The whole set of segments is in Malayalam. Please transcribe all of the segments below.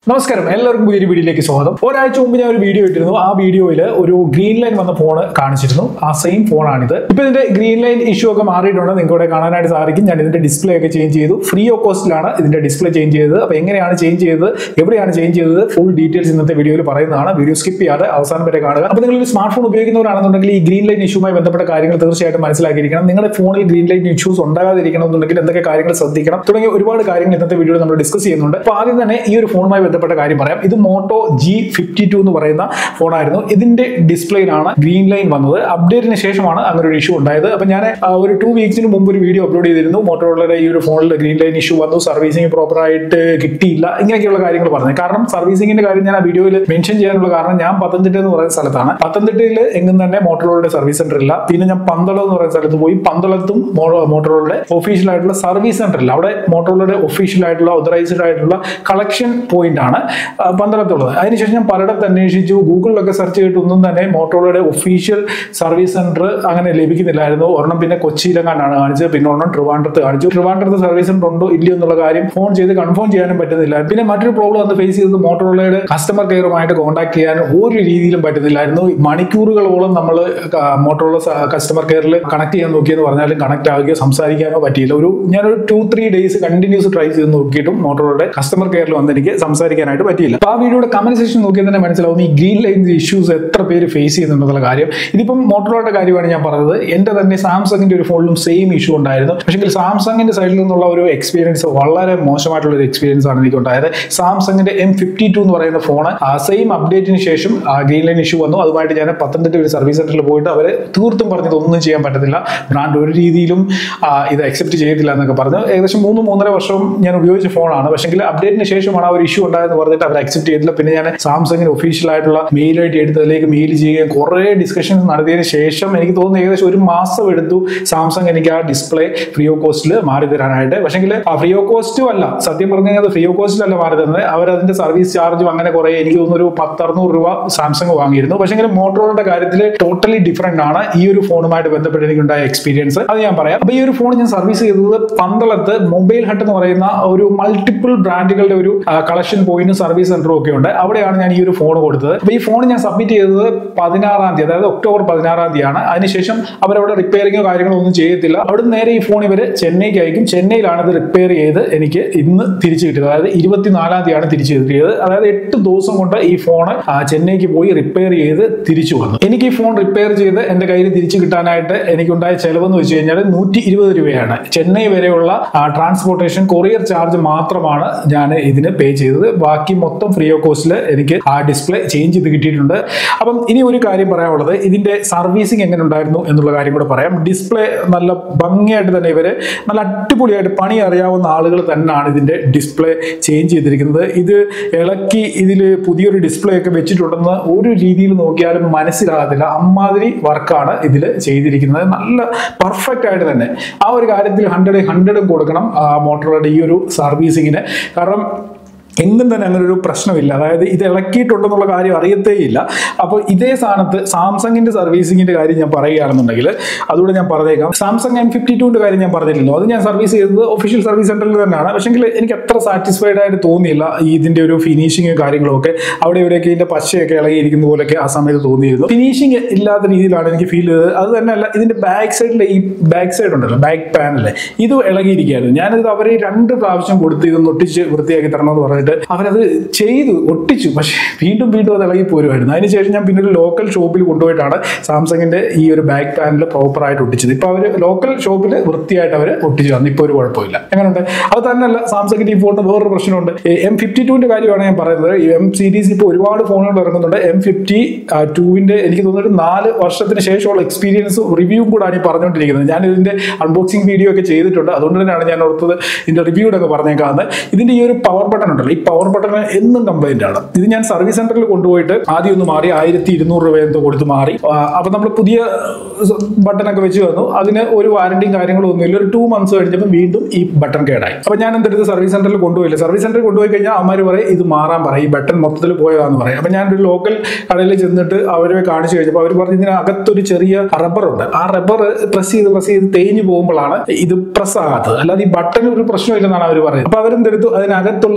നമസ്കാരം എല്ലാവർക്കും പുതിയൊരു വീഡിയോയിലേക്ക് സ്വാഗതം ഒരാഴ്ച മുമ്പ് ഞാൻ ഒരു വീഡിയോ ഇട്ടിരുന്നു ആ വീഡിയോയിൽ ഒരു ഗ്രീൻ ലൈൻ വന്ന ഫോൺ കാണിച്ചിരുന്നു ആ സെയിം ഫോണാണിത് ഇപ്പൊ ഇതിന്റെ ഗ്രീൻ ലൈൻ ഇഷ്യൂ ഒക്കെ മാറിയിട്ടുണ്ട് നിങ്ങൾക്ക് ഇവിടെ കാണാനായിട്ട് സാധിക്കും ഞാൻ ഇതിന്റെ ഡിസ്പ്ലേ ഒക്കെ ചേഞ്ച് ചെയ്തു ഫ്രീ ഓഫ് കോസ്റ്റിലാണ് ഇതിന്റെ ഡിസ്പ്ലേ ചേഞ്ച് ചെയ്തത് അപ്പൊ എങ്ങനെയാണ് ചേഞ്ച് ചെയ്തത് എവിടെയാണ് ചേഞ്ച് ചെയ്തത് ഫുൾ ഡീറ്റെയിൽസ് ഇന്നത്തെ വീഡിയോയിൽ പറയുന്നതാണ് വീഡിയോ സ്കിപ്പ് ചെയ്യാതെ അവസാനം വരെ കാണുക അപ്പൊ നിങ്ങൾ ഒരു സ്മാർട്ട് ഫോൺ ഉപയോഗിക്കുന്നവരാണെന്നുണ്ടെങ്കിൽ ഈ ഗ്രീൻ ലൈൻ ഇഷ്യൂമായി ബന്ധപ്പെട്ട കാര്യങ്ങൾ തീർച്ചയായിട്ടും മനസ്സിലാക്കിയിരിക്കണം നിങ്ങളുടെ ഫോണിൽ ഗ്രീൻ ലൈൻ ഇഷ്യൂസ് ഉണ്ടാകാതിരിക്കണം എന്നുണ്ടെങ്കിൽ എന്തൊക്കെ കാര്യങ്ങൾ ശ്രദ്ധിക്കണം തുടങ്ങിയ ഒരുപാട് കാര്യങ്ങൾ ഇന്നത്തെ വീഡിയോയിൽ നമ്മൾ ഡിസ്കസ് ചെയ്യുന്നുണ്ട് അപ്പൊ ആദ്യം തന്നെ ഈ ഒരു ഫോണുമായി ബന്ധപ്പെട്ട കാര്യം പറയാം ഇത് മോട്ടോ ജി ഫിഫ്റ്റി ടു എന്ന് പറയുന്ന ഫോണായിരുന്നു ഇതിന്റെ ഡിസ്പ്ലേയിലാണ് ഗ്രീൻ ലൈൻ വന്നത് അപ്ഡേറ്റിന് ശേഷമാണ് അങ്ങനെ ഒരു ഇഷ്യൂ ഉണ്ടായത് അപ്പൊ ഞാൻ ആ, ഒരു ടു വീക്സിന് മുമ്പ് ഒരു വീഡിയോ അപ്ലോഡ് ചെയ്തിരുന്നു മോട്ടോറുകളുടെ ഈ ഒരു ഫോണിൽ ഗ്രീൻ ലൈൻ ഇഷ്യൂ വന്നു സർവീസിംഗ് പ്രോപ്പർ ആയിട്ട് കിട്ടിയില്ല ഇങ്ങനെയൊക്കെയുള്ള കാര്യങ്ങൾ പറഞ്ഞു കാരണം സർവീസിംഗിന്റെ കാര്യം ഞാൻ ആ വീഡിയോയിൽ മെൻഷൻ ചെയ്യാനുള്ള കാരണം ഞാൻ പത്തനംതിട്ട എന്ന് പറയുന്ന സ്ഥലത്താണ് പത്തനംതിട്ടയിൽ എങ്ങും തന്നെ മോട്ടോറുകളുടെ സർവീസ് സെന്റർ ഇല്ല പിന്നെ ഞാൻ പന്തളം എന്ന് പറയുന്ന സ്ഥലത്ത് പോയി പന്തളത്തും മോട്ടോറുകളുടെ ഒഫീഷ്യൽ ആയിട്ടുള്ള സർവീസ് സെന്റർ ഇല്ല അവിടെ മോട്ടോറുകളുടെ ഒഫീഷ്യൽ ആയിട്ടുള്ള ഓതറൈസ്ഡ് ആയിട്ടുള്ള കളക്ഷൻ പോയിന്റ് ആണ് ആ, പന്തളത്തുള്ളത് അതിനുശേഷം ഞാൻ പലയിടത്ത് അന്വേഷിച്ചു ഗൂഗിളിലൊക്കെ സെർച്ച് ചെയ്തിട്ട് ഒന്നും തന്നെ മോട്ടോറുകളുടെ ഒഫീഷ്യൽ സർവീസ് സെന്റർ അങ്ങനെ ലഭിക്കുന്നില്ലായിരുന്നു ഒരെണ്ണം പിന്നെ കൊച്ചിയിലെങ്ങാണ്ടാണ് കാണിച്ചത് പിന്നെ ഒരെണ്ണം ട്രിവാൻഡ്രത്ത് കാണിച്ചു ട്രിവാൻഡ്രത്ത് സർവീസ് സെന്റർ ഉണ്ടോ ഇല്ലയോ എന്നുള്ള കാര്യം ഫോൺ ചെയ്ത് കൺഫേം ചെയ്യാനും പറ്റുന്നില്ല പിന്നെ മറ്റൊരു പ്രോബ്ലം അന്ന് ഫേസ് ചെയ്തത് മോട്ടോറുകളുടെ കസ്റ്റമർ കെയറുമായിട്ട് കോൺടാക്ട് ചെയ്യാൻ ഒരു രീതിയിലും പറ്റുന്നില്ലായിരുന്നു മണിക്കൂറുകളോളം നമ്മൾ മോട്ടോറുള്ള കസ്റ്റമർ കെയറിൽ കണക്ട് ചെയ്യാൻ നോക്കിയെന്ന് പറഞ്ഞാലും കണക്ട് ആവുകയോ സംസാരിക്കാനോ പറ്റിയില്ല ഒരു ഞാനൊരു two three days continuous try ചെയ്ത് നോക്കിയിട്ടും മോട്ടോറുടെ കസ്റ്റമർ കെയറിൽ വന്ന് എനിക്ക് സംസാരിക്കാനായിട്ട് പറ്റിയില്ല അപ്പൊ ആ വീഡിയോയുടെ കമന്റ് സെക്ഷൻ നോക്കിയാൽ തന്നെ മനസ്സിലാവും ഈ ഗ്രീൻ ലൈൻ ഇഷ്യൂസ് എത്ര പേര് ഫേസ് ചെയ്യുന്നുണ്ടെന്നുള്ള കാര്യം ഇതിപ്പം മോട്ടോറോയുടെ കാര്യമാണ് ഞാൻ പറഞ്ഞത് എന്റെ തന്നെ സാംസങ്ങിന്റെ ഒരു ഫോണിലും സെയിം ഇഷ്യൂ ഉണ്ടായിരുന്നു പക്ഷേ സാംസങ്ങിന്റെ സൈഡിൽ നിന്നുള്ള ഒരു എക്സ്പീരിയൻസ് വളരെ മോശമായിട്ടുള്ള ഒരു എക്സ്പീരിയൻസ് ആണ് എനിക്ക് ഉണ്ടായത് സാംസങ്ങിന്റെ എം ഫിഫ്റ്റി ടു എന്ന് പറയുന്ന ഫോൺ ആ സെയിം അപ്ഡേറ്റിന് ശേഷം ആ ഗ്രീൻ ലൈൻ ഇഷ്യൂ വന്നു അതുമായിട്ട് ഞാൻ പത്തനംതിട്ട ഒരു സർവീസ് സെന്ററിൽ പോയിട്ട് അവരെ തീർത്തും പറഞ്ഞത് ഒന്നും ചെയ്യാൻ പറ്റത്തില്ല ബ്രാൻഡ് ഒരു രീതിയിലും ആ, ഇത് അക്സെപ്റ്റ് ചെയ്തില്ല എന്നൊക്കെ പറഞ്ഞു ഏകദേശം മൂന്ന് മൂന്നര വർഷം ഞാൻ ഉപയോഗിച്ച ഫോണാണ് പക്ഷേ അപ്ഡേറ്റിന് ശേഷമാണ് ആ ഒരു ഇഷ്യൂ ഉണ്ടായെന്ന് പറഞ്ഞിട്ട് അവർ അക്സെപ്റ്റ് ചെയ്തില്ല പിന്നെ ഞാൻ സാംസങ്ങിന് ഒഫീഷ്യൽ ആയിട്ടുള്ള മെയിൽ ആയിട്ട് എടുത്ത് അതിലേക്ക് മെയിൽ ചെയ്യുകയും കുറേ ഡിസ്കഷൻസ് നടത്തിയതിന് ശേഷം എനിക്ക് തോന്നുന്നു ഏകദേശം ഒരു മാസം എടുത്തു സാംസങ് എനിക്ക് ആ ഡിസ്പ്ലേ ഫ്രീ ഓഫ് കോസ്റ്റിൽ മാറി തരാനായിട്ട് പക്ഷേ ആ ഫ്രീ ഓഫ് കോസ്റ്റും അല്ല സത്യം പറഞ്ഞു കഴിഞ്ഞാൽ ഫ്രീ ഓഫ് കോസ്റ്റിലല്ല മാറി തന്നത് അവർ അതിന്റെ സർവീസ് ചാർജും അങ്ങനെ കുറെ എനിക്ക് തോന്നുന്നു ഒരു പത്തറുന്നൂറ് രൂപ സാംസങ് വാങ്ങിയിരുന്നു പക്ഷേ മോട്ടോറുടെ കാര്യത്തിൽ ടോട്ടലി ഡിഫറെന്റ് ആണ് ഈ ഒരു ഫോണുമായിട്ട് ബന്ധപ്പെട്ട് എനിക്കുണ്ടായ എക്സ്പീരിയൻസ് അത് ഞാൻ പറയാം അപ്പൊ ഈ ഒരു ഫോൺ ഞാൻ സർവീസ് ചെയ്തത് പന്തളത്ത് മൊബൈൽ ഹട്ട് എന്ന് പറയുന്ന ഒരു മൾട്ടിപ്പിൾ ബ്രാൻഡുകളുടെ ഒരു കളക്ഷൻ പോയിന്റും സർവീസ് സെന്ററും ഒക്കെ ഉണ്ട് അവിടെയാണ് ഞാൻ ഈ ഒരു ഫോൺ കൊടുത്തത് അപ്പൊ ഈ ഫോൺ ഞാൻ സബ്മിറ്റ് ചെയ്തത് പതിനാറാം തീയതി അതായത് ഒക്ടോബർ പതിനാറാം തീയതിയാണ് അതിനുശേഷം അവരവിടെ റിപ്പയറിങ്ങോ കാര്യങ്ങളോ ഒന്നും ചെയ്യത്തില്ല അവിടെ നേരെ ഈ ഫോൺ ഇവര് ചെന്നൈക്ക് അയക്കും ചെന്നൈയിലാണ് ഇത് റിപ്പയർ ചെയ്ത് എനിക്ക് ഇന്ന് തിരിച്ചു കിട്ടിയത് അതായത് ഇരുപത്തിനാലാം തീയതിയാണ് തിരിച്ചു കിട്ടിയത് അതായത് എട്ട് ദിവസം കൊണ്ട് ഈ ഫോൺ ചെന്നൈക്ക് പോയി റിപ്പയർ ചെയ്ത് തിരിച്ചു വന്നു എനിക്ക് ഈ ഫോൺ റിപ്പയർ ചെയ്ത് എന്റെ കയ്യിൽ തിരിച്ചു കിട്ടാനായിട്ട് എനിക്കുണ്ടായ ചെലവെന്ന് വെച്ച് കഴിഞ്ഞാൽ നൂറ്റി ഇരുപത് രൂപയാണ് ചെന്നൈ വരെയുള്ള ട്രാൻസ്പോർട്ടേഷൻ കൊറിയർ ചാർജ് മാത്രമാണ് ഞാൻ ഇതിന് പേ ചെയ്തത് ബാക്കി മൊത്തം ഫ്രീ ഓഫ് കോസ്റ്റിൽ എനിക്ക് ആ ഡിസ്പ്ലേ ചേഞ്ച് ചെയ്ത് കിട്ടിയിട്ടുണ്ട് അപ്പം ഇനി ഒരു കാര്യം പറയാനുള്ളത് ഇതിന്റെ സർവീസിങ് എങ്ങനെ ഉണ്ടായിരുന്നു എന്നുള്ള കാര്യം കൂടെ പറയാം ഡിസ്പ്ലേ നല്ല ഭംഗിയായിട്ട് തന്നെ ഇവര് നല്ല അടിപൊളിയായിട്ട് പണി അറിയാവുന്ന ആളുകൾ തന്നെയാണ് ഇതിന്റെ ഡിസ്പ്ലേ ചേഞ്ച് ചെയ്തിരിക്കുന്നത് ഇത് ഇളക്കി ഇതിൽ പുതിയൊരു ഡിസ്പ്ലേ ഒക്കെ വെച്ചിട്ടുണ്ടെന്ന് ഒരു രീതിയിൽ നോക്കിയാലും മനസ്സിലാകത്തില്ല അമ്മാതിരി വർക്കാണ് ഇതിൽ ചെയ്തിരിക്കുന്നത് നല്ല പെർഫെക്റ്റ് ആയിട്ട് തന്നെ ആ ഒരു കാര്യത്തിൽ ഹൺഡ്രഡ് ഹൺഡ്രഡും കൊടുക്കണം മോട്ടോറുടെ ഈ ഒരു സർവീസിങ്ങിന് കാരണം എങ്ങും തന്നെ അങ്ങനെ ഒരു പ്രശ്നമില്ല അതായത് ഇത് ഇളക്കിയിട്ടുണ്ടെന്നുള്ള കാര്യം അറിയത്തേയില്ല അപ്പോൾ ഇതേ സ്ഥാനത്ത് സാംസങ്ങിന്റെ സർവീസിങ്ങിന്റെ കാര്യം ഞാൻ പറയുകയാണെന്നുണ്ടെങ്കിൽ അതുകൂടെ ഞാൻ പറഞ്ഞേക്കാം സാംസങ് എം ഫിഫ്റ്റി ടുവിന്റെ കാര്യം ഞാൻ പറഞ്ഞില്ലല്ലോ അത് ഞാൻ സർവീസ് ചെയ്തത് ഒഫീഷ്യൽ സർവീസ് സെന്ററിൽ തന്നെയാണ് പക്ഷെങ്കിൽ എനിക്ക് അത്ര സാറ്റിസ്ഫൈഡ് ആയിട്ട് തോന്നിയില്ല ഈ ഇതിന്റെ ഒരു ഫിനിഷിങ് കാര്യങ്ങളും ഒക്കെ അവിടെ ഇവിടെയൊക്കെ ഇതിന്റെ പശയൊക്കെ ഇളകിയിരിക്കുന്ന പോലെയൊക്കെ ആ സമയത്ത് തോന്നിയിരുന്നു ഫിനിഷിങ് ഇല്ലാത്ത രീതിയിലാണ് എനിക്ക് ഫീൽ ചെയ്തത് അത് തന്നെയല്ല ഇതിന്റെ ബാക്ക് സൈഡിലെ ഈ ബാക്ക് സൈഡ് ഉണ്ടല്ലോ ബാക്ക് പാനല് ഇത് ഇളകിയിരിക്കുകയായിരുന്നു ഞാനിത് അവരെ രണ്ട് പ്രാവശ്യം കൊടുത്ത് ഇതൊന്ന് ഒട്ടിച്ച് വൃത്തിയാക്കി തരണമെന്ന് പറഞ്ഞിട്ട് അവരത് ചെയ്തു ഒട്ടിച്ചു പക്ഷേ വീണ്ടും വീണ്ടും അത് ഇളകി പോരുമായിരുന്നു അതിനുശേഷം ഞാൻ പിന്നെ ഒരു ലോക്കൽ ഷോപ്പിൽ കൊണ്ടുപോയിട്ടാണ് സാംസങ്ങിന്റെ ഈ ഒരു ബാക്ക് പാനൽ പ്രോപ്പർ ആയിട്ട് ഒട്ടിച്ചത് ഇപ്പൊ അവർ ലോക്കൽ ഷോപ്പിൽ വൃത്തിയായിട്ട് അവർ ഒട്ടിച്ചു തന്നു ഇപ്പൊ ഒരു കുഴപ്പമില്ല എങ്ങനെയുണ്ട് അത് തന്നെയല്ല സാംസങ്ങിന്റെ ഈ ഫോണിന് വേറൊരു പ്രശ്നമുണ്ട് എം ഫിഫ്റ്റി ടുവിന്റെ കാര്യമാണ് ഞാൻ പറയുന്നത് എം സീരീസ് ഇപ്പോൾ ഒരുപാട് ഫോണുകൾ ഇറങ്ങുന്നുണ്ട് എം ഫിഫ്റ്റി ടുവിന്റെ എനിക്ക് തോന്നുന്നു ഒരു നാല് വർഷത്തിന് ശേഷമുള്ള എക്സ്പീരിയൻസ് റിവ്യൂവും കൂടാണ് ഈ പറഞ്ഞുകൊണ്ടിരിക്കുന്നത് ഞാൻ ഇതിന്റെ അൺബോക്സിംഗ് വീഡിയോ ഒക്കെ ചെയ്തിട്ടുണ്ട് അതുകൊണ്ട് തന്നെയാണ് ഞാൻ ഓർത്തത് ഇതിന്റെ റിവ്യൂടെ ഒക്കെ പറഞ്ഞേക്കാന്ന് ഇതിന്റെ ഈ ഒരു പവർ ബട്ടൺ ഉണ്ടല്ലോ ഈ പവർ ബട്ടൺ എന്നും കംപ്ലൈന്റ് ആണ് ഇത് ഞാൻ സർവീസ് സെന്ററിൽ കൊണ്ടുപോയിട്ട് ആദ്യം ഒന്ന് മാറി ആയിരത്തി ഇരുന്നൂറ് രൂപ എന്തോ കൊടുത്ത് മാറി ആ, അപ്പൊ നമ്മൾ പുതിയ ബട്ടൺ ഒക്കെ വെച്ച് വന്നു അതിന് ഒരു വാറണ്ടിയും കാര്യങ്ങളും ഒന്നുമില്ല ഒരു ടു മന്ത്സ് കഴിഞ്ഞപ്പോൾ വീണ്ടും ഈ ബട്ടൺ കേടായി അപ്പൊ ഞാൻ എന്തെടുത്ത് സർവീസ് സെന്ററിൽ കൊണ്ടുപോയില്ല സർവീസ് സെന്ററിൽ കൊണ്ടുപോയി കഴിഞ്ഞാൽ അമ്മമാർ പറയും ഇത് മാറാൻ പറയും ഈ ബട്ടൺ മൊത്തത്തിൽ പോയതാന്ന് പറയും അപ്പൊ ഞാൻ ഒരു ലോക്കൽ കടയിൽ ചെന്നിട്ട് അവരെ കാണിച്ചു കഴിഞ്ഞപ്പോൾ അവർ പറഞ്ഞു ഇതിനകത്തൊരു ചെറിയ റബ്ബർ ഉണ്ട് ആ റബ്ബർ പ്രസ് ചെയ്ത് പ്രസ് ചെയ്ത് തേഞ്ഞു പോകുമ്പോഴാണ് ഇത് പ്രസ് ആകാത്തത് അല്ലാതെ ഈ ബട്ടൺ ഒരു പ്രശ്നമില്ലെന്നാണ് അവർ പറയുന്നത് അപ്പൊ അവരെന്തെടുത്തു അതിനകത്തുള്ള ആ ഒരു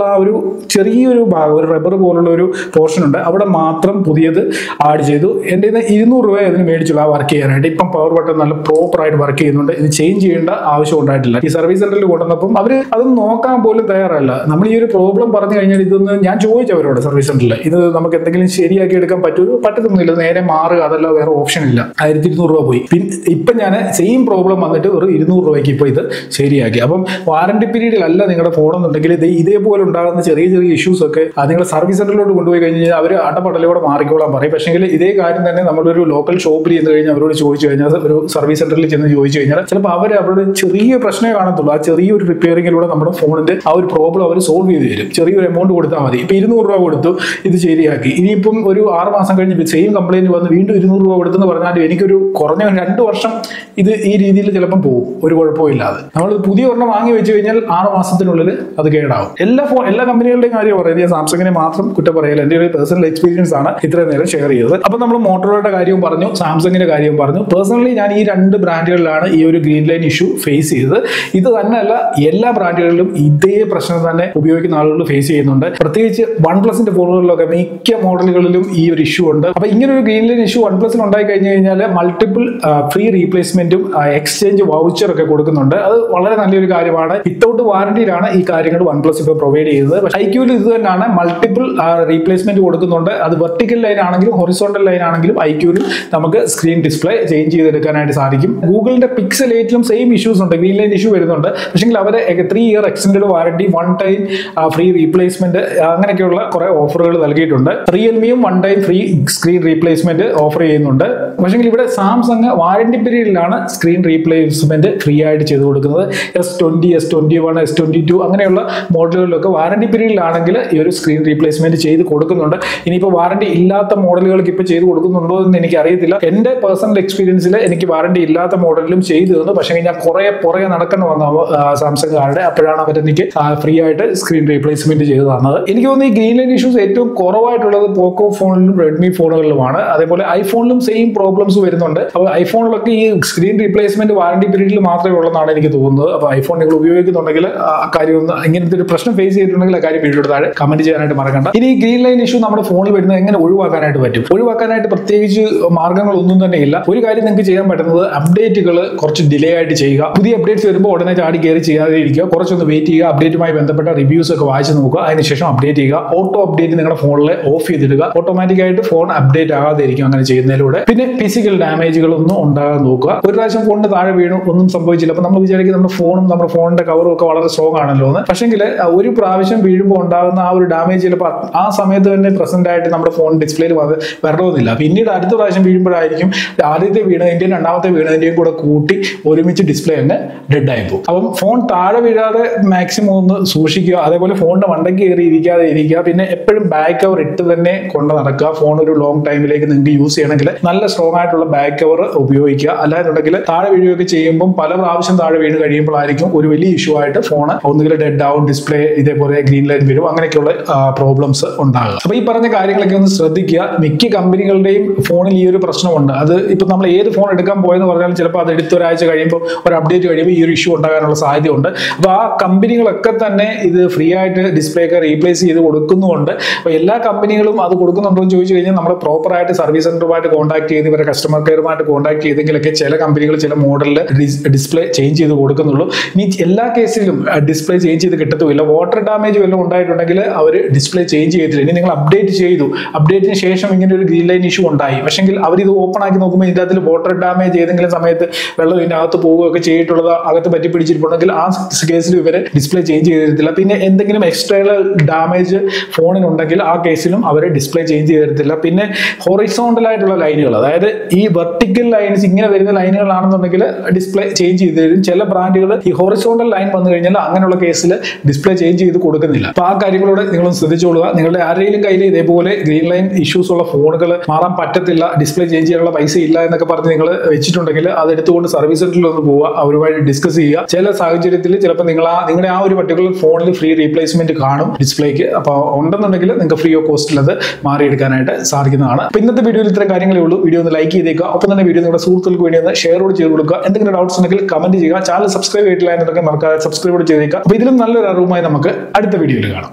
ചെറിയൊരു ഭാഗം ഒരു റബ്ബർ പോലുള്ള ഒരു പോർഷൻ ഉണ്ട് അവിടെ മാത്രം പുതിയത് ആഡ് ചെയ്തു എൻ്റെ ഇത് ഇരുന്നൂറ് രൂപ അതിന് മേടിച്ചുള്ള ആ വർക്ക് ചെയ്യാനായിട്ട് ഇപ്പം പവർ ബട്ടൺ നല്ല പ്രോപ്പർ ആയിട്ട് വർക്ക് ചെയ്യുന്നുണ്ട് ഇത് ചേഞ്ച് ചെയ്യേണ്ട ആവശ്യം ഉണ്ടായിട്ടില്ല ഈ സർവീസ് സെന്ററിൽ കൊണ്ടുവന്നപ്പം അവർ അതൊന്നും നോക്കാൻ പോലും തയ്യാറല്ല നമ്മൾ ഈ ഒരു പ്രോബ്ലം പറഞ്ഞു കഴിഞ്ഞാൽ ഇതൊന്ന് ഞാൻ ചോദിച്ചു അവരോട് സർവീസ് സെന്ററിൽ ഇത് നമുക്ക് എന്തെങ്കിലും ശരിയാക്കി എടുക്കാൻ പറ്റുമോ പറ്റത്തൊന്നുമില്ല നേരെ മാറുക അതല്ല വേറെ ഓപ്ഷൻ ഇല്ല ആയിരത്തി ഇരുന്നൂറ് രൂപ പോയി പിന്നെ ഇപ്പം ഞാൻ സെയിം പ്രോബ്ലം വന്നിട്ട് ഒരു ഇരുന്നൂറ് രൂപയ്ക്ക് ഇപ്പോൾ ഇത് ശരിയാക്കി അപ്പം വാറണ്ടി പീരീഡിലല്ല നിങ്ങളുടെ ഫോൺ എന്നുണ്ടെങ്കിൽ ഇത് ഇതേപോലെ ഉണ്ടാകുന്ന ചെറിയ ചെറിയ ഇഷ്യൂസ് ഒക്കെ അത് നിങ്ങൾ സർവീസ് സെന്ററിലോട്ട് കൊണ്ടുപോയി കഴിഞ്ഞാൽ അവർ അടപടലോടെ മാറിക്കോളാൻ പറയും പക്ഷേ ഇതേ കാര്യം തന്നെ നമ്മളൊരു ലോക്കൽ ഷോപ്പിൽ ചെന്ന് കഴിഞ്ഞാൽ അവരോട് ചോദിച്ചു കഴിഞ്ഞാൽ ഒരു സർവീസ് സെന്ററിൽ ചെന്ന് ചോദിച്ചു കഴിഞ്ഞാൽ ചിലപ്പോൾ അവർ അവരുടെ ചെറിയ പ്രശ്നമേ കാണത്തുള്ളൂ ആ ചെറിയൊരു റിപ്പയറിങ്ങിലൂടെ നമ്മുടെ ഫോണിന്റെ ആ ഒരു പ്രോബ്ലം അവർ സോൾവ് ചെയ്ത് തരും ചെറിയൊരു എമൗണ്ട് കൊടുത്താൽ മതി ഇപ്പൊ ഇരുന്നൂറ് രൂപ കൊടുത്തു ഇത് ശരിയാക്കി ഇനിയിപ്പം ഒരു ആറ് മാസം കഴിഞ്ഞ് സെയിം കംപ്ലൈന്റ് വന്ന് വീണ്ടും ഇരുന്നൂറ് രൂപ കൊടുത്തെന്ന് പറഞ്ഞാൽ എനിക്കൊരു കുറഞ്ഞ രണ്ട് വർഷം ഇത് ഈ രീതിയിൽ ചിലപ്പം പോകും ഒരു കുഴപ്പമില്ലാതെ നമ്മൾ പുതിയ ഒരെണ്ണം വാങ്ങി വെച്ച് കഴിഞ്ഞാൽ ആറ് മാസത്തിനുള്ളിൽ അത് കേടാവും എല്ലാ ഫോൺ എല്ലാ കമ്പനികളുടെയും കാര്യം പറയുന്നത് ഞാൻ സാംസങ്ങിനെ മാത്രം കുറ്റം പറയില്ല എൻ്റെ ഒരു പേഴ്സണൽ എക്സ്പീരിയൻസ് ആണ് ഇത്രയും നേരം ഷെയർ ചെയ്തത് അപ്പോൾ നമ്മൾ മോട്ടോറോയുടെ കാര്യവും പറഞ്ഞു സാംസങ്ങിന്റെ കാര്യവും പറഞ്ഞു പേഴ്സണലി ഞാൻ ഈ രണ്ട് ബ്രാൻഡുകളിലാണ് ഈ ഒരു ഗ്രീൻ ലൈൻ ഇഷ്യൂ ഫേസ് ചെയ്തത് ഇത് തന്നെയല്ല എല്ലാ ബ്രാൻഡുകളിലും ഇതേ പ്രശ്നം തന്നെ ഉപയോഗിക്കുന്ന ആളുകൾ ഫേസ് ചെയ്യുന്നുണ്ട് പ്രത്യേകിച്ച് വൺ പ്ലസിന്റെ ഫോണുകളിലൊക്കെ മിക്ക മോഡലുകളിലും ഈ ഒരു ഇഷ്യൂ ഉണ്ട് അപ്പൊ ഇങ്ങനെ ഒരു ഗ്രീൻ ലൈൻ ഇഷ്യൂ വൺ പ്ലസിൽ ഉണ്ടായി കഴിഞ്ഞു കഴിഞ്ഞാൽ മൾട്ടിപ്പിൾ ഫ്രീ റീപ്ലേസ്മെന്റും എക്സ്ചേഞ്ച് വൗച്ചർ ഒക്കെ കൊടുക്കുന്നുണ്ട് അത് വളരെ നല്ലൊരു കാര്യമാണ് വിത്തൗട്ട് വാറണ്ടിയിലാണ് ഈ കാര്യങ്ങൾ വൺ പ്ലസ് ഇപ്പോൾ പ്രൊവൈഡ് ചെയ്തത് പക്ഷേ ഐക്യൂവിൽ ഇത് തന്നെയാണ് മൾട്ടിപ്പിൾ റീപ്ലേസ്മെന്റ് കൊടുക്കുന്നുണ്ട് അത് വെർട്ടിക്കൽ ലൈൻ ആണെങ്കിലും ഹൊറിസോണ്ടൽ ലൈൻ ആണെങ്കിലും ഐക്യൂവിൽ നമുക്ക് സ്ക്രീൻ ഡിസ്പ്ലേ ചേഞ്ച് ചെയ്തെടുക്കാനായിട്ട് സാധിക്കും ഗൂഗിളിന്റെ പിക്സൽ എയ്റ്റിലും സെയിം ഇഷ്യൂസ് ഉണ്ട് ഗ്രീൻ ലൈൻ ഇഷ്യൂ വരുന്നുണ്ട് പക്ഷേ അവർ three year extend warranty one time free replacement അങ്ങനെയൊക്കെയുള്ള കുറെ ഓഫറുകൾ നൽകിയിട്ടുണ്ട് റിയൽമിയും one time free screen replacement offer ചെയ്യുന്നുണ്ട് പക്ഷേ ഇവിടെ സാംസങ് വാറണ്ടി പീരീഡിലാണ് സ്ക്രീൻ റീപ്ലേസ്മെന്റ് ഫ്രീ ആയിട്ട് ചെയ്ത് കൊടുക്കുന്നത് S twenty S twenty one S twenty two അങ്ങനെയുള്ള മോഡലുകളിലൊക്കെ വാറണ്ടി പീരീഡിലാണെങ്കിൽ ഈ ഒരു സ്ക്രീൻ റീപ്ലേസ്മെന്റ് ചെയ്ത് കൊടുക്കുന്നുണ്ട് ഇനിയിപ്പോൾ വാറണ്ടി ഇല്ലാത്ത മോഡലുകൾക്ക് ഇപ്പോൾ ചെയ്ത് കൊടുക്കുന്നുണ്ടോ എന്ന് എനിക്ക് അറിയത്തില്ല എൻ്റെ പേഴ്സണൽ എക്സ്പീരിയൻസിൽ എനിക്ക് വാറണ്ടി ഇല്ലാത്ത മോഡലിലും ചെയ്തു തന്നു പക്ഷേ ഞാൻ കുറെ പുറകെ നടക്കണം വന്ന സാംസങ് കാരുടെ അപ്പോഴാണ് അവരെനിക്ക് ഫ്രീ ആയിട്ട് സ്ക്രീൻ റീപ്ലേസ്മെന്റ് ചെയ്ത് തന്നത് എനിക്ക് തോന്നുന്നു ഈ ഗ്രീൻ ലൈൻ ഇഷ്യൂസ് ഏറ്റവും കുറവായിട്ടുള്ളത് പോക്കോ ഫോണിലും റെഡ്മി ഫോണുകളിലുമാണ് അതേപോലെ ഐഫോണിലും സെയിം പ്രോബ്ലംസ് വരുന്നുണ്ട് അപ്പോൾ ഐഫോണിലൊക്കെ ഈ സ്ക്രീൻ റീപ്ലേസ്മെന്റ് വാറണ്ടി പീരീഡിൽ മാത്രമേ ഉള്ളതാണ് എനിക്ക് തോന്നുന്നത് അപ്പോൾ ഐഫോൺ നിങ്ങൾ ഉപയോഗിക്കുന്നുണ്ടെങ്കിൽ ആ കാര്യം ഒന്ന് ഇങ്ങനത്തെ ഒരു പ്രശ്നം ഫേസ് ചെയ്തിട്ടുണ്ടെങ്കിൽ ആ കാര്യം വീഡിയോ താഴെ കമന്റ് ചെയ്യാനായിട്ട് മറക്കണ്ട ഇനി ഈ ഗ്രീൻ ലൈൻ ഇഷ്യൂ നമ്മുടെ ഫോണിൽ വരുന്നത് എങ്ങനെ ഒഴിവാക്കാനായിട്ട് പറ്റും ഒഴിവാക്കാനായിട്ട് പ്രത്യേകിച്ച് മാർഗ്ഗങ്ങളൊന്നും തന്നെ ഇല്ല ഒരു കാര്യം നിങ്ങൾക്ക് ചെയ്യാൻ പറ്റുന്നത് അപ്ഡേറ്റുകൾ കുറച്ച് ഡിലേ ആയിട്ട് ചെയ്യുക പുതിയ അപ്ഡേറ്റ്സ് വരുമ്പോൾ ഉടനെ ചാടി കയറി ചെയ്യാതെ ഇരിക്കുക കുറച്ചൊന്ന് വെയിറ്റ് ചെയ്യുക അപ്ഡേറ്റുമായി ബന്ധപ്പെട്ട റിവ്യൂസ് ഒക്കെ വായിച്ച് നോക്കുക അതിനുശേഷം അപ്ഡേറ്റ് ചെയ്യുക ഓട്ടോ അപ്ഡേറ്റ് നിങ്ങളുടെ ഫോണിൽ ഓഫ് ചെയ്തിടുക ഓട്ടോമാറ്റിക് ആയിട്ട് ഫോൺ അപ്ഡേറ്റ് ആകാതെ ഇരിക്കും അങ്ങനെ ചെയ്യുന്നതിലൂടെ പിന്നെ ഫിസിക്കൽ ഡാമേജുകൾ ഒന്നും ഉണ്ടാകാൻ നോക്കുക ഒരു പ്രാവശ്യം ഫോണിന് താഴെ വീണു ഒന്നും സംഭവിച്ചില്ല അപ്പൊ നമ്മൾ വിചാരിക്കും നമ്മുടെ ഫോണും നമ്മുടെ ഫോണിന്റെ കവറും ഒക്കെ വളരെ സ്ട്രോങ് ആണല്ലോ എന്ന് പക്ഷെങ്കിൽ ഒരു പ്രാവശ്യം വീഴുമ്പോൾ ഉണ്ടാകുന്ന ആ ഒരു ഡാമേജ് ചിലപ്പോൾ ആ സമയത്ത് തന്നെ പ്രസന്റ് ആയിട്ട് നമ്മുടെ ഫോൺ ഡിസ്പ്ലേയിൽ വന്ന് വരണമെന്നില്ല പിന്നീട് അടുത്ത പ്രാവശ്യം വീഴുമ്പോഴായിരിക്കും ആദ്യത്തെ വീണതിന്റെയും രണ്ടാമത്തെ വീണതിന്റെയും കൂടെ കൂട്ടി ഒരുമിച്ച് ഡിസ്പ്ലേ തന്നെ ഡെഡ് ആയി പോകും അപ്പം ഫോൺ താഴെ വീഴാതെ മാക്സിമം ഒന്ന് സൂക്ഷിക്കുക അതേപോലെ ഫോണിന്റെ മണ്ടയ്ക്ക് കയറി ഇരിക്കാതെ ഇരിക്കുക പിന്നെ എപ്പോഴും ബാക്ക് കവർ ഇട്ട് തന്നെ കൊണ്ട് നടക്കുക ഫോൺ ഒരു ലോങ് ടൈമിലേക്ക് നിങ്ങൾക്ക് യൂസ് ചെയ്യണമെങ്കിൽ നല്ല സ്ട്രോങ് ആയിട്ടുള്ള ബാക്ക് കവർ ഉപയോഗിക്കുക അല്ലാന്നുണ്ടെങ്കിൽ താഴെ വീഴുകയൊക്കെ ചെയ്യുമ്പോൾ പല പ്രാവശ്യം താഴെ വീണ് കഴിയുമ്പോഴായിരിക്കും ഒരു വലിയ ഇഷ്യൂ ആയിട്ട് ഫോൺ ഒന്നുകിൽ ഡെഡ് ആവും ഡിസ്പ്ലേ ഇതേപോലെ ഗ്രീൻ ലൈൻ വരും അങ്ങനെയൊക്കെയുള്ള പ്രോബ്ലംസ് ഉണ്ടാകുക അപ്പൊ ഈ പറഞ്ഞ കാര്യങ്ങളൊക്കെ ഒന്ന് ശ്രദ്ധിക്കുക മിക്ക കമ്പനികളുടെയും ഫോണിൽ ഈ ഒരു പ്രശ്നമുണ്ട് അത് ഇപ്പൊ നമ്മൾ ഏത് ഫോൺ എടുക്കാൻ പോയെന്ന് പറഞ്ഞാലും ചിലപ്പോൾ അത് എടുത്ത ഒരാഴ്ച കഴിയുമ്പോൾ ഒരു അപ്ഡേറ്റ് കഴിയുമ്പോൾ ഈ ഒരു ഇഷ്യൂ ഉണ്ടാകാനുള്ള സാധ്യതയുണ്ട് അപ്പൊ ആ കമ്പനികളൊക്കെ തന്നെ ഇത് ഫ്രീ ആയിട്ട് ഡിസ്പ്ലേ ഒക്കെ റീപ്ലേസ് ചെയ്ത് കൊടുക്കുന്നുണ്ട് അപ്പൊ എല്ലാ കമ്പനികളും അത് കൊടുക്കുന്നുണ്ടോ എന്ന് ചോദിച്ചു കഴിഞ്ഞാൽ നമ്മൾ പ്രോപ്പർ ആയിട്ട് സർവീസ് സെന്ററുമായിട്ട് കോൺടാക്ട് ചെയ്ത് ഇവരെ കസ്റ്റമർ കെയറുമായിട്ട് കോൺടാക്ട് ചെയ്തെങ്കിലൊക്കെ ചില കമ്പനികൾ ചില മോഡലിൽ ഡിസ്പ്ലേ ചേഞ്ച് ചെയ്ത് കൊടുക്കുന്നുള്ളൂ ഇനി എല്ലാ കേസിലും ഡിസ്പ്ലേ ചേഞ്ച് ചെയ്ത് കിട്ടത്തുമില്ല വാട്ടർ ഡാമേജ് വല്ലതും ഉണ്ടായിട്ടുണ്ടെങ്കിൽ അവർ ഡിസ്പ്ലേ ചേഞ്ച് ചെയ്തില്ല ഇനി നിങ്ങൾ അപ്ഡേറ്റ് ചെയ്തു അപ്ഡേറ്റിന് ശേഷം ഇങ്ങനെ ഒരു ഗ്രീൻ ലൈൻ ഇഷ്യൂ ഉണ്ടായി പക്ഷെങ്കിൽ അവർ ഇത് ഓപ്പൺ ആക്കി നോക്കുമ്പോൾ ഇതിൻ്റെ അകത്തിൽ വാട്ടർ ഡാമേജ് ഏതെങ്കിലും സമയത്ത് വെള്ളം ഇതിൻ്റെ അകത്ത് പോവുകയൊക്കെ ചെയ്തിട്ടുള്ളത് അകത്ത് പറ്റി പിടിച്ചിട്ടുണ്ടെങ്കിൽ ആ കേസിൽ ഇവർ ഡിസ്പ്ലേ ചേഞ്ച് ചെയ്തിരുത്തില്ല പിന്നെ എന്തെങ്കിലും എക്സ്റ്റേണൽ ഡാമേജ് ഫോണിനുണ്ടെങ്കിൽ ആ കേസിലും അവർ ഡിസ്പ്ലേ ചേഞ്ച് ചെയ്തിരുത്തില്ല പിന്നെ ഹൊറിസോണ്ടൽ ആയിട്ടുള്ള ലൈനുകൾ അതായത് ഈ വെർട്ടിക്കൽ ലൈൻസ് ഇങ്ങനെ വരുന്ന ലൈനുകളാണെന്നുണ്ടെങ്കിൽ ഡിസ്പ്ലേ ചേഞ്ച് ചെയ്ത് തരും ചില ബ്രാൻഡുകൾ ഈ ഹൊറിസോണ്ടൽ ലൈൻ വന്നു കഴിഞ്ഞാൽ അങ്ങനെയുള്ള കേസിൽ ഡിസ്പ്ലേ ചേഞ്ച് ചെയ്ത് കൊടുക്കുന്നില്ല അപ്പൊ ആ കാര്യങ്ങളോട് നിങ്ങളൊന്ന് ശ്രദ്ധിച്ചോളുക നിങ്ങളുടെ ആരെങ്കിലും കയ്യിൽ ഇതേപോലെ ഗ്രീൻ ലൈൻ ഇഷ്യൂസ് ഉള്ള ഫോണുകൾ മാറാൻ പറ്റത്തില്ല ഡിസ്പ്ലേ ചേഞ്ച് ചെയ്യാനുള്ള പൈസ ഇല്ല എന്നൊക്കെ പറഞ്ഞ് നിങ്ങൾ വെച്ചിട്ടുണ്ടെങ്കിൽ അത് എടുത്തുകൊണ്ട് സർവീസ് സെന്ററിൽ ഒന്ന് പോവുക അവരുമായിട്ട് ഡിസ്കസ് ചെയ്യുക ചില സാഹചര്യത്തിൽ ചിലപ്പോൾ നിങ്ങൾ ആ നിങ്ങളുടെ ആ ഒരു പർട്ടിക്കുലർ ഫോണിൽ ഫ്രീ റീപ്ലേസ്മെന്റ് കാണും ഡിസ്പ്ലേക്ക് അപ്പോൾ ഉണ്ടെന്നുണ്ടെങ്കിൽ നിങ്ങൾക്ക് ഫ്രീ ഓഫ് കോസ്റ്റിൽ അത് മാറിയെടുക്കാനായിട്ട് സാധിക്കുന്നതാണ് അപ്പോൾ ഇന്നത്തെ വീഡിയോയിൽ ഇത്തരം കാര്യങ്ങളേ ഉള്ളൂ വീഡിയോ ഒന്ന് ലൈക്ക് ചെയ്തേക്കുക ഒപ്പം തന്നെ വീഡിയോ നിങ്ങളുടെ സുഹൃത്തുക്കൾക്ക് വേണ്ടി ഒന്ന് ഷെയർ കൂടി ചെയ്ത് കൊടുക്കുക എന്തെങ്കിലും ഡൗട്ട്സ് ഉണ്ടെങ്കിൽ കമന്റ് ചെയ്യുക ചാനൽ സബ്സ്ക്രൈബ് ചെയ്തിട്ടില്ല എന്നുണ്ടെങ്കിൽ മറക്കാതെ സബ്സ്ക്രൈബ് കൂടി ചെയ്തേക്കുക അപ്പോൾ ഇതിലും നല്ലൊരു അറിവുമായി നമുക്ക് അടുത്ത വീഡിയോയിൽ കാണാം